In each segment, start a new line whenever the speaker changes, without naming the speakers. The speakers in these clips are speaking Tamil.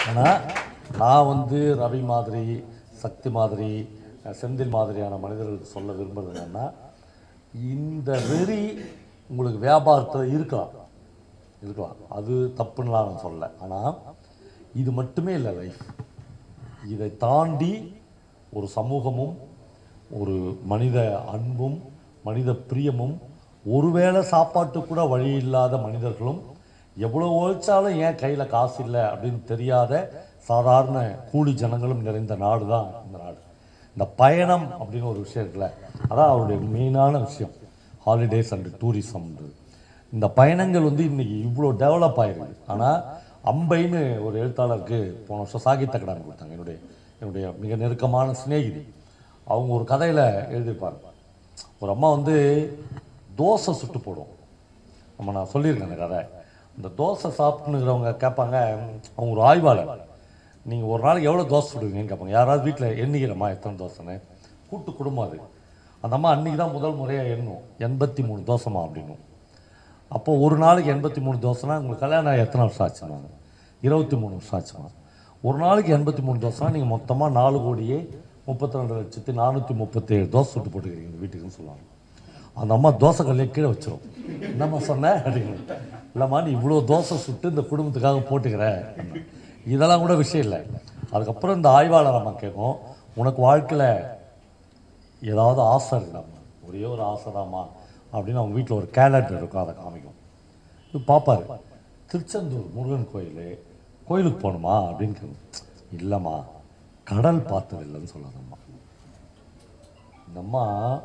ஆனால் நான் வந்து ரவி மாதிரி சக்தி மாதிரி அஹ், செந்தில் மாதிரியான மனிதர்களுக்கு சொல்ல விரும்புறது என்னன்னா இந்த வெறி உங்களுக்கு வியாபாரத்தில் இருக்கலாம் இருக்கலாம் அது தப்புன்னுலாம் நான் சொல்லலை ஆனால் இது மட்டுமே இல்லை லைஃப் இதை தாண்டி ஒரு சமூகமும் ஒரு மனித அன்பும் மனித பிரியமும் ஒருவேளை சாப்பாட்டுக்கு கூட வழி இல்லாத மனிதர்களும் எவ்வளோ உழைச்சாலும் ஏன் கையில் காசு இல்லை அப்படின்னு தெரியாத சாதாரண கூலி ஜனங்களும் நிறைந்த நாடு தான் இந்த நாடு இந்த பயணம் அப்படின்னு ஒரு விஷயம் இருக்குல்ல அதான் அவருடைய மெயினான விஷயம் ஹாலிடேஸ் அண்ட் டூரிசம்ன்றது இந்த பயணங்கள் வந்து இன்னைக்கு இவ்வளோ டெவலப் ஆயிருக்கு ஆனால் அம்பைன்னு ஒரு எழுத்தாளருக்கு போன வருஷம் சாகித்ய கடன் கொடுத்தாங்க என்னுடைய என்னுடைய மிக நெருக்கமான சிநேகிதி அவங்க ஒரு கதையில் எழுதியிருப்பாங்க ஒரு அம்மா வந்து தோசை சுட்டு போடும் நம்ம நான் சொல்லியிருக்கேன் அந்த கதை இந்த தோசை சாப்பிட்டுங்கிறவங்க கேட்பாங்க அவங்க ஒரு ஆய்வாளர் நீங்கள் ஒரு நாளைக்கு எவ்வளோ தோசை சுடுவீங்கன்னு கேட்பாங்க யாராவது வீட்டில் எண்ணிக்கிறம்மா எத்தனை தோசைன்னு கூட்டு குடும்பம் அது அந்த அம்மா அன்றைக்கி தான் முதல் முறையாக எண்ணும் எண்பத்தி மூணு தோசைமா அப்படின்னும் அப்போ ஒரு நாளைக்கு எண்பத்தி மூணு தோசைனா உங்களுக்கு கல்யாணம் ஆகி எத்தனை வருஷம் ஆச்சுமாங்க இருபத்தி மூணு வருஷம் ஆச்சுமா ஒரு நாளைக்கு எண்பத்தி மூணு தோசைனா நீங்கள் மொத்தமாக நாலு கோடியே முப்பத்தி ரெண்டு லட்சத்தி நானூற்றி முப்பத்தேழு தோசை சுட்டு போட்டுக்கிறீங்க இந்த வீட்டுக்குன்னு சொல்லுவாங்க அந்த அம்மா தோசை கல்லையே கீழே வச்சிரும் என்னம்மா சொன்ன அப்படின்னு இல்லைம்மா நீ இவ்வளோ தோசை சுட்டு இந்த குடும்பத்துக்காக போட்டுக்கிற இதெல்லாம் கூட விஷயம் இல்லை அதுக்கப்புறம் இந்த ஆய்வாளர் அம்மா கேட்கும் உனக்கு வாழ்க்கையில் ஏதாவது ஆசை இருக்குதாம்மா ஒரே ஒரு ஆசை தாம்மா அப்படின்னு அவங்க வீட்டில் ஒரு கேலண்டர் இருக்கும் அதை காமிக்கும் இது பார்ப்பாரு திருச்செந்தூர் முருகன் கோயில் கோயிலுக்கு போகணுமா அப்படின்னு கேட்கும் இல்லைம்மா கடல் பார்த்தது இல்லைன்னு சொல்லாதம்மா இந்த அம்மா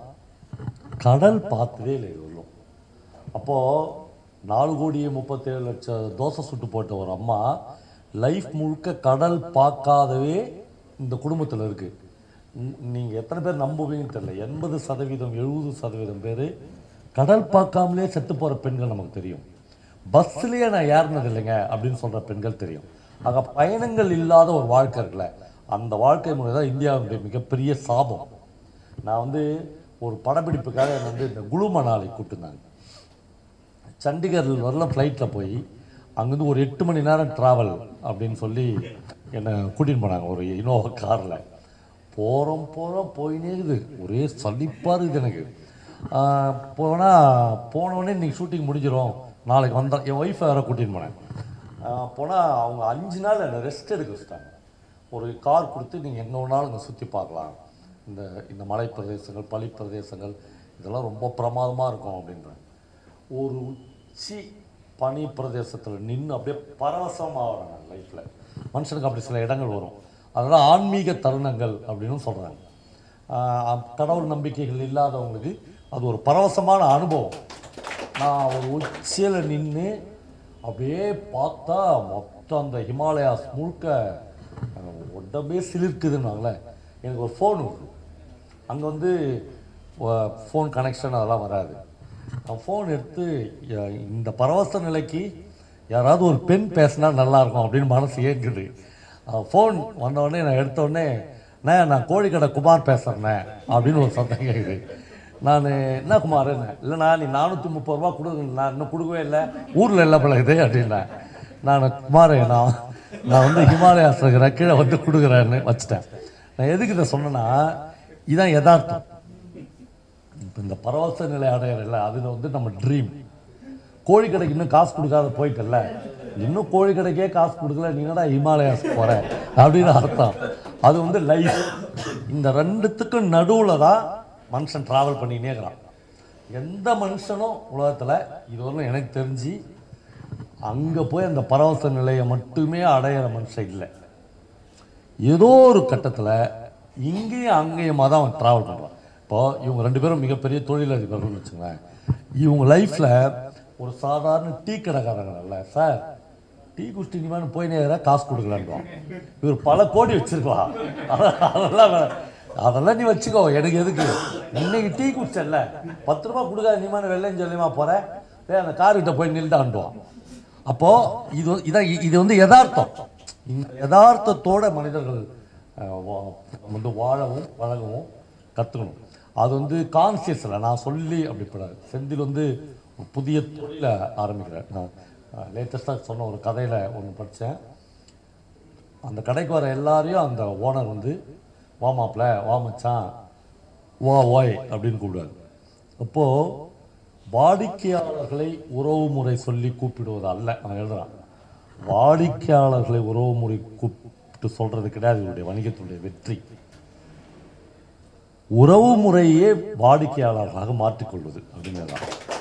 கடல் பார்த்ததே இல்லை இது வரலும் அப்போது நாலு கோடியே முப்பத்தேழு லட்சம் தோசை சுட்டு போட்ட ஒரு அம்மா லைஃப் முழுக்க கடல் பார்க்காதவே இந்த குடும்பத்தில் இருக்குது நீங்கள் எத்தனை பேர் நம்புவீங்கன்னு தெரியல எண்பது சதவீதம் எழுபது சதவீதம் பேர் கடல் பார்க்காமலே செத்து போகிற பெண்கள் நமக்கு தெரியும் பஸ்ஸுலேயே நான் ஏறினது இல்லைங்க அப்படின்னு சொல்கிற பெண்கள் தெரியும் ஆக பயணங்கள் இல்லாத ஒரு வாழ்க்கை இருக்குல்ல அந்த வாழ்க்கை முறை தான் இந்தியாவுடைய மிகப்பெரிய சாபம் நான் வந்து ஒரு படப்பிடிப்புக்காக என்னை வந்து இந்த குழு மணாலி கூப்பிட்டுருந்தாங்க சண்டிகர் வரல ஃப்ளைட்டில் போய் அங்கேருந்து ஒரு எட்டு மணி நேரம் ட்ராவல் அப்படின்னு சொல்லி என்னை கூட்டின்னு போனாங்க ஒரு இனோவா காரில் போகிறோம் போகிறோம் போயினே இருக்குது ஒரே சலிப்பாக இருக்குது எனக்கு போனால் போனோடனே இன்றைக்கி ஷூட்டிங் முடிஞ்சிடும் நாளைக்கு வந்தோம் என் ஒய்ஃபை வேறு கூட்டின்னு போனேன் போனால் அவங்க அஞ்சு நாள் என்னை ரெஸ்ட் எடுக்க வச்சுட்டாங்க ஒரு கார் கொடுத்து நீங்கள் எங்கே வேணாலும் இங்கே சுற்றி பார்க்கலாம் இந்த இந்த மலை பிரதேசங்கள் பனி பிரதேசங்கள் இதெல்லாம் ரொம்ப பிரமாதமாக இருக்கும் அப்படின்றாங்க ஒரு உச்சி பனி பிரதேசத்தில் நின்று அப்படியே பரவசமாகறாங்க லைஃப்பில் மனுஷனுக்கு அப்படி சில இடங்கள் வரும் அதெல்லாம் ஆன்மீக தருணங்கள் அப்படின்னு சொல்கிறாங்க கடவுள் நம்பிக்கைகள் இல்லாதவங்களுக்கு அது ஒரு பரவசமான அனுபவம் நான் ஒரு உச்சியில் நின்று அப்படியே பார்த்தா மொத்தம் அந்த ஹிமாலயாஸ் முழுக்க அஹ், உடம்பே சிலிர்க்குதுன்னாங்களே எனக்கு ஒரு ஃபோன் வரும் அங்கே வந்து ஃபோன் கனெக்ஷன் அதெல்லாம் வராது நான் ஃபோன் எடுத்து ய- இந்த பரவச நிலைக்கு யாராவது ஒரு பெண் பேசினா நல்லா இருக்கும் அப்படின்னு மனசு ஏங்குது ஃபோன் வந்தவுடனே நான் எடுத்த உடனே அண்ணே நான் கோழிக்கடை குமார் பேசுகிறேண்ணே அப்படின்னு ஒரு சத்தம் கேட்குது நான் என்ன குமார் இல்லைண்ணா நீ நானூற்றி முப்பது ரூபா கொடு நான் இன்னும் கொடுக்கவே இல்லை ஊரில் இல்லை பழகுது அப்படின்னேன் நான் குமார் நான் நான் வந்து ஹிமாலயாஸ் இருக்கிற கீழே வந்து கொடுக்குறேன்னு வச்சுட்டேன் நான் எதுக்கு இதை சொன்னேன்னா இதான் யதார்த்தம் இப்போ இந்த பரவச நிலை அடையிறல அதில் வந்து நம்ம ட்ரீம் கோழி கடைக்கு இன்னும் காசு கொடுக்காத போயிட்டல இன்னும் கோழி கடைக்கே காசு கொடுக்கல நீ என்னடா ஹிமாலயாஸ் போற அப்படின்னு அர்த்தம் அது வந்து லைஃப் இந்த ரெண்டுத்துக்கும் நடுவில் தான் மனுஷன் ட்ராவல் பண்ணினே இருக்கிறான் எந்த மனுஷனும் உலகத்தில் இதுவரைக்கும் எனக்கு தெரிஞ்சு அங்கே போய் அந்த பரவச நிலையை மட்டுமே அடையிற மனுஷன் இல்லை ஏதோ ஒரு கட்டத்தில் இங்கேயும் அங்கேயுமா தான் அவன் ட்ராவல் பண்ணுறான் இப்போ இவங்க ரெண்டு பேரும் மிகப்பெரிய தொழிலதிபர்கள்னு வச்சுங்களேன் இவங்க லைஃப்பில் ஒரு சாதாரண டீ கடைக்காரங்கல்ல சார் டீ குடிச்சிட்டு இனிமேல் போய் நேராக காசு கொடுக்கலான்றான் இவர் பல கோடி வச்சிருக்கலாம் அதெல்லாம் வேணாம். அதெல்லாம் நீ வச்சுக்கோ எனக்கு எதுக்கு இன்னைக்கு டீ குடிச்சல பத்து ரூபா கொடுக்காத நீமான வெள்ளைன்னு சொல்லியுமா போகிறேன் டேய் அந்த கார்கிட்ட போய் நில்டான்டுவான் அப்போ இது வந்து- இதான் இ- இது வந்து யதார்த்தம் இந்த யதார்த்தத்தோட மனிதர்கள் அஹ், வா- வந்து வாழவும் பழகவும் கற்றுக்கணும் அது வந்து கான்சியஸில் நான் சொல்லி அப்படிப்படாது செந்தில் வந்து ஒரு புதிய தொழிலை ஆரம்பிக்கிறேன் நான் லேட்டஸ்ட்டாக சொன்ன ஒரு கதையில் ஒன்று படித்தேன் அந்த கடைக்கு வர எல்லாரையும் அந்த ஓனர் வந்து வா மாப்ள வா மச்சான் வா ஓய் அப்படின்னு கூப்பிடுவாரு அப்போது வாடிக்கையாளர்களை உறவுமுறை சொல்லி கூப்பிடுவது அல்ல நான் எழுதுறேன் வாடிக்கையாளர்களை உறவுமுறை கூப்பிட்டு சொல்றது கிடையாது இவருடைய வணிகத்துடைய வெற்றி உறவு முறையே வாடிக்கையாளர்களாக மாற்றிக்கொள்வது அப்படிங்கிறதான்